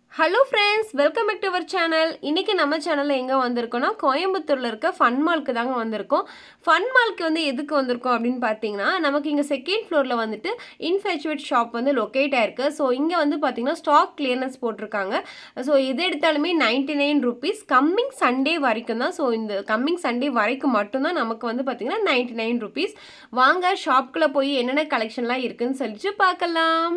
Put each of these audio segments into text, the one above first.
hello friends welcome back to our channel இன்றைக்கி நம்ம சேனலில் எங்கே வந்திருக்கோம்னா கோயம்புத்தூரில் இருக்க ஃபன் மால்க்கு தாங்க வந்திருக்கோம் ஃபன் மால்க்கு வந்து எதுக்கு வந்திருக்கோம் அப்படின்னு பார்த்தீங்கன்னா நமக்கு இங்கே செகண்ட் ஃப்ளோரில் வந்துட்டு இன்ஃபேச்சுவேட் ஷாப் வந்து லொக்கேட் ஆயிருக்கு ஸோ இங்கே வந்து பார்த்தீங்கன்னா ஸ்டாக் கிளியர்னஸ் போட்டிருக்காங்க ஸோ எது எடுத்தாலுமே ninety nine rupees coming Sunday வரைக்கும் தான் ஸோ இந்த கம்மிங் சண்டே வரைக்கும் மட்டும்தான் நமக்கு வந்து பார்த்தீங்கன்னா நைன்டி நைன் ருபீஸ் வாங்க ஷாப்புக்குள்ளே போய் என்னென்ன கலெக்ஷன்லாம் இருக்குன்னு சொல்லிட்டு பார்க்கலாம்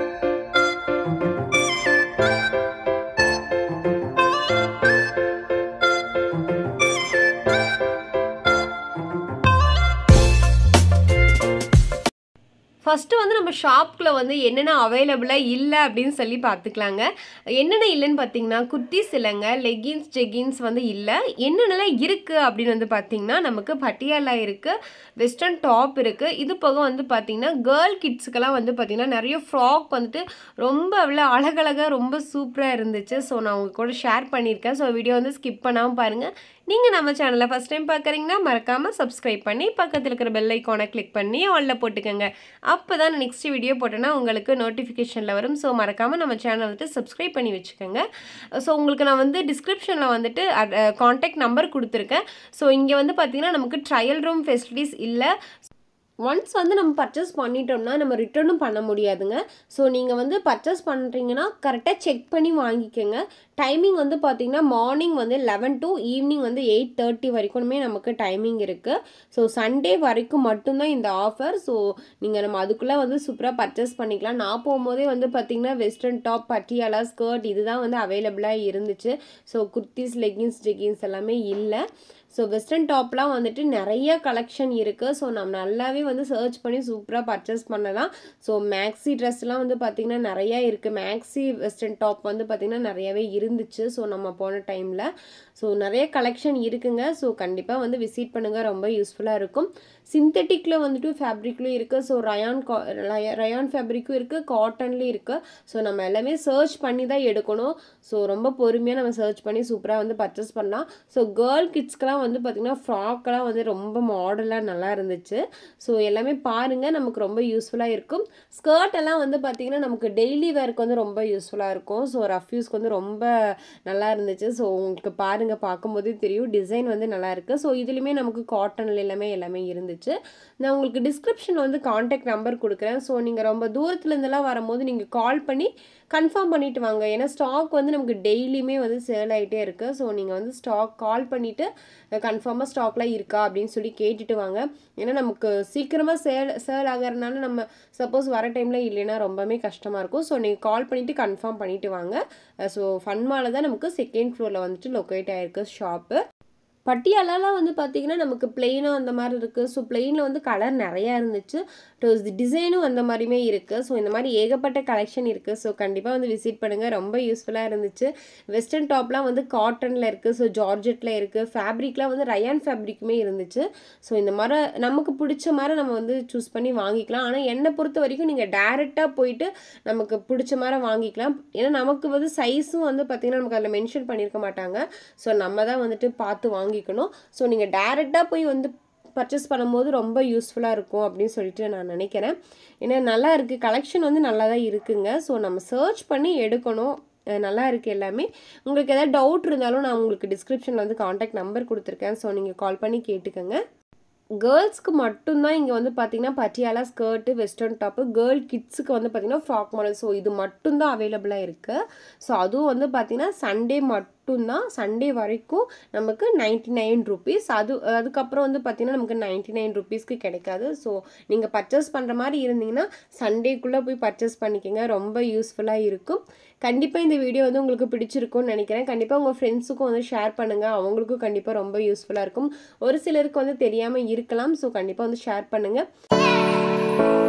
ஃபஸ்ட்டு வந்து நம்ம ஷாப்புக்குள்ள வந்து என்னென்ன அவைலபிளாக இல்லை அப்படின்னு சொல்லி பார்த்துக்கலாங்க என்னென்ன இல்லைன்னு பார்த்தீங்கன்னா குர்த்திஸ் இல்லைங்க லெகின்ஸ் ஜெகின்ஸ் வந்து இல்லை என்னென்னலாம் இருக்குது அப்படின்னு வந்து பார்த்தீங்கன்னா நமக்கு பட்டியாலா இருக்குது வெஸ்டர்ன் டாப் இருக்குது இது போக வந்து பார்த்தீங்கன்னா கேர்ள் கிட்ஸுக்கெல்லாம் வந்து பார்த்தீங்கன்னா நிறைய ஃப்ராக் வந்துட்டு ரொம்ப அவ்வளோ அழகழகாக ரொம்ப சூப்பராக இருந்துச்சு ஸோ நான் உங்க கூட ஷேர் பண்ணியிருக்கேன் ஸோ வீடியோ வந்து ஸ்கிப் பண்ணாமல் பாருங்கள் நீங்கள் நம்ம சேனலை ஃபஸ்ட் டைம் பார்க்குறீங்கன்னா மறக்காமல் சப்ஸ்கிரைப் பண்ணி பக்கத்தில் இருக்கிற பெல் ஐக்கானை கிளிக் பண்ணி ஆலில் போட்டுக்கோங்க அப்போ தான் நெக்ஸ்ட் வீடியோ போட்டேன்னா உங்களுக்கு நோட்டிஃபிகேஷனில் வரும் ஸோ மறக்காமல் நம்ம சேனலை வந்துட்டு சப்ஸ்கிரைப் பண்ணி வச்சுக்கோங்க ஸோ உங்களுக்கு நான் வந்து டிஸ்கிரிப்ஷனில் வந்துட்டு காண்டாக்ட் நம்பர் கொடுத்துருக்கேன் ஸோ இங்கே வந்து பார்த்தீங்கன்னா நமக்கு ட்ரையல் ரூம் ஃபெசிலிட்டிஸ் இல்லை ஒன்ஸ் வந்து நம்ம பர்ச்சேஸ் பண்ணிட்டோம்னா நம்ம ரிட்டர்னும் பண்ண முடியாதுங்க ஸோ நீங்கள் வந்து பர்ச்சேஸ் பண்ணுறீங்கன்னா கரெக்டாக செக் பண்ணி வாங்கிக்கோங்க டைமிங் வந்து பார்த்தீங்கன்னா மார்னிங் வந்து லெவன் டு ஈவினிங் வந்து எயிட் தேர்ட்டி வரைக்குமே நமக்கு டைமிங் இருக்குது ஸோ சண்டே வரைக்கும் மட்டும்தான் இந்த ஆஃபர் ஸோ நீங்கள் நம்ம அதுக்குள்ளே வந்து சூப்பராக பர்ச்சேஸ் பண்ணிக்கலாம் நான் போகும்போதே வந்து பார்த்தீங்கன்னா வெஸ்டர்ன் டாப் பட்டியாலா ஸ்கர்ட் இதுதான் வந்து அவைலபிளாக இருந்துச்சு ஸோ குர்த்திஸ் லெகின்ஸ் ஜெகின்ஸ் எல்லாமே இல்லை ஸோ வெஸ்டர்ன் டாப்லாம் வந்துட்டு நிறைய கலெக்ஷன் இருக்குது ஸோ நம்ம நல்லாவே வந்து சர்ச் பண்ணி சூப்பராக பர்ச்சேஸ் பண்ணலாம் ஸோ மேக்ஸி ட்ரெஸ்லாம் வந்து பார்த்திங்கன்னா நிறையா இருக்குது மேக்ஸி வெஸ்டர்ன் டாப் வந்து பார்த்திங்கன்னா நிறையவே இருந்துச்சு ஸோ நம்ம போன டைமில் ஸோ நிறைய கலெக்ஷன் இருக்குங்க ஸோ கண்டிப்பாக வந்து விசிட் பண்ணுங்கள் ரொம்ப யூஸ்ஃபுல்லாக இருக்கும் சிந்தட்டிக்கில் வந்துட்டு ஃபேப்ரிக்லையும் இருக்குது ஸோ ரயான் கா ரயான் ஃபேப்ரிக்கும் இருக்குது காட்டன்லேயும் இருக்குது ஸோ நம்ம எல்லாமே சர்ச் பண்ணி தான் எடுக்கணும் ஸோ ரொம்ப பொறுமையாக நம்ம சர்ச் பண்ணி சூப்பராக வந்து பர்ச்சேஸ் பண்ணலாம் ஸோ கேர்ள் கிட்ஸ்க்கெலாம் வந்து பார்த்திங்கன்னா ஃப்ராக்கெலாம் வந்து ரொம்ப மாடலாக நல்லா இருந்துச்சு ஸோ எல்லாமே பாருங்கள் நமக்கு ரொம்ப யூஸ்ஃபுல்லாக இருக்கும் ஸ்கர்ட் எல்லாம் வந்து பார்த்திங்கன்னா நமக்கு டெய்லி வேர்க்கு வந்து ரொம்ப யூஸ்ஃபுல்லாக இருக்கும் ஸோ ரஃப் யூஸ்க்கு வந்து ரொம்ப நல்லா இருந்துச்சு ஸோ உங்களுக்கு பாருங்கள் பார்க்கும்போதே தெரியும் டிசைன் வந்து நல்லா இருக்குது ஸோ இதுலேயுமே நமக்கு காட்டனில் எல்லாமே எல்லாமே இருந்துச்சு நான் உங்களுக்கு டிஸ்கிரிப்ஷனில் வந்து காண்டாக்ட் நம்பர் கொடுக்குறேன் ஸோ நீங்கள் ரொம்ப தூரத்துலேருந்துலாம் வரும்போது நீங்கள் கால் பண்ணி கன்ஃபார்ம் பண்ணிவிட்டு வாங்க ஏன்னா ஸ்டாக் வந்து நமக்கு டெய்லியுமே வந்து சேல் ஆகிட்டே இருக்குது ஸோ நீங்கள் வந்து ஸ்டாக் கால் பண்ணிவிட்டு கன்ஃபார்மாக ஸ்டாக்லாம் இருக்கா அப்படின்னு சொல்லி கேட்டுட்டு வாங்க ஏன்னா நமக்கு சீக்கிரமாக சேல் சேல் ஆகிறதுனால நம்ம சப்போஸ் வர டைமில் இல்லைன்னா ரொம்பவே கஷ்டமாக இருக்கும் ஸோ நீங்கள் கால் பண்ணிவிட்டு கன்ஃபார்ம் பண்ணிவிட்டு வாங்க ஸோ ஃபன்மால தான் நமக்கு செகண்ட் ஃப்ளோரில் வந்துட்டு லொக்கேட் ஆகிருக்கு ஷாப்பு பட்டியாலாலாம் வந்து பார்த்திங்கன்னா நமக்கு பிளெயினாக அந்த மாதிரி இருக்குது ஸோ பிளெயினில் வந்து கலர் நிறையா இருந்துச்சு டிசைனும் அந்த மாதிரியுமே இருக்குது ஸோ இந்த மாதிரி ஏகப்பட்ட கலெக்ஷன் இருக்குது ஸோ கண்டிப்பாக வந்து விசிட் பண்ணுங்கள் ரொம்ப யூஸ்ஃபுல்லாக இருந்துச்சு வெஸ்டர்ன் டாப்லாம் வந்து காட்டனில் இருக்குது ஸோ ஜார்ஜெட்டில் இருக்குது ஃபேப்ரிக்லாம் வந்து ரயான் ஃபேப்ரிக்குமே இருந்துச்சு ஸோ இந்த மாதிரி நமக்கு பிடிச்ச மாதிரி நம்ம வந்து சூஸ் பண்ணி வாங்கிக்கலாம் ஆனால் என்னை பொறுத்த வரைக்கும் நீங்கள் டேரெக்டாக போயிட்டு நமக்கு பிடிச்ச மாதிரி வாங்கிக்கலாம் ஏன்னா நமக்கு வந்து சைஸும் வந்து பார்த்திங்கன்னா நமக்கு அதில் மென்ஷன் பண்ணியிருக்க மாட்டாங்க ஸோ நம்ம தான் வந்துட்டு பார்த்து வாங்கிக்கணும் ஸோ நீங்கள் டேரெக்டாக போய் வந்து பர்ச்சேஸ் பண்ணும்போது ரொம்ப யூஸ்ஃபுல்லாக இருக்கும் அப்படின்னு சொல்லிட்டு நான் நினைக்கிறேன் ஏன்னா நல்லா இருக்குது கலெக்ஷன் வந்து நல்லா தான் இருக்குங்க ஸோ நம்ம சர்ச் பண்ணி எடுக்கணும் நல்லா இருக்குது எல்லாமே உங்களுக்கு எதாவது டவுட் இருந்தாலும் நான் உங்களுக்கு டிஸ்கிரிப்ஷனில் வந்து காண்டாக்ட் நம்பர் கொடுத்துருக்கேன் ஸோ நீங்கள் கால் பண்ணி கேட்டுக்கோங்க கேர்ள்ஸ்க்கு மட்டும்தான் இங்கே வந்து பார்த்தீங்கன்னா Patiala skirt western top girl கிட்ஸுக்கு வந்து பார்த்திங்கன்னா ஃப்ராக் மாடல் ஸோ இது மட்டும்தான் அவைலபிளாக இருக்குது ஸோ அதுவும் வந்து பார்த்திங்கன்னா சண்டே மட்டும் மட்டும்தான் சண்டே வரைக்கும் நமக்கு நைன்டி நைன் ருபீஸ் அது அதுக்கப்புறம் வந்து பார்த்திங்கன்னா நமக்கு நைன்டி நைன் ருபீஸ்க்கு கிடைக்காது ஸோ நீங்கள் பர்ச்சேஸ் பண்ணுற மாதிரி இருந்தீங்கன்னா சண்டேக்குள்ளே போய் பர்ச்சேஸ் பண்ணிக்கோங்க ரொம்ப யூஸ்ஃபுல்லாக இருக்கும் கண்டிப்பாக இந்த வீடியோ வந்து உங்களுக்கு பிடிச்சிருக்கும்னு நினைக்கிறேன் கண்டிப்பாக உங்கள் ஃப்ரெண்ட்ஸுக்கும் வந்து ஷேர் பண்ணுங்கள் அவங்களுக்கும் கண்டிப்பாக ரொம்ப யூஸ்ஃபுல்லாக இருக்கும் ஒரு சிலருக்கு வந்து தெரியாமல் இருக்கலாம் ஸோ கண்டிப்பாக வந்து ஷேர் பண்ணுங்கள்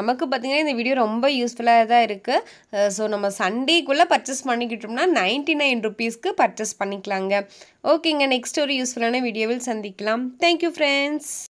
நமக்கு பார்த்திங்கன்னா இந்த வீடியோ ரொம்ப யூஸ்ஃபுல்லாக தான் இருக்குது ஸோ நம்ம சண்டேக்குள்ளே பர்ச்சேஸ் பண்ணிக்கிட்டோம்னா நைன்ட்டி நைன் ருபீஸ்க்கு பர்ச்சேஸ் பண்ணிக்கலாங்க ஓகேங்க நெக்ஸ்ட் ஒரு யூஸ்ஃபுல்லான வீடியோவில் சந்திக்கலாம் தேங்க்யூ ஃப்ரெண்ட்ஸ்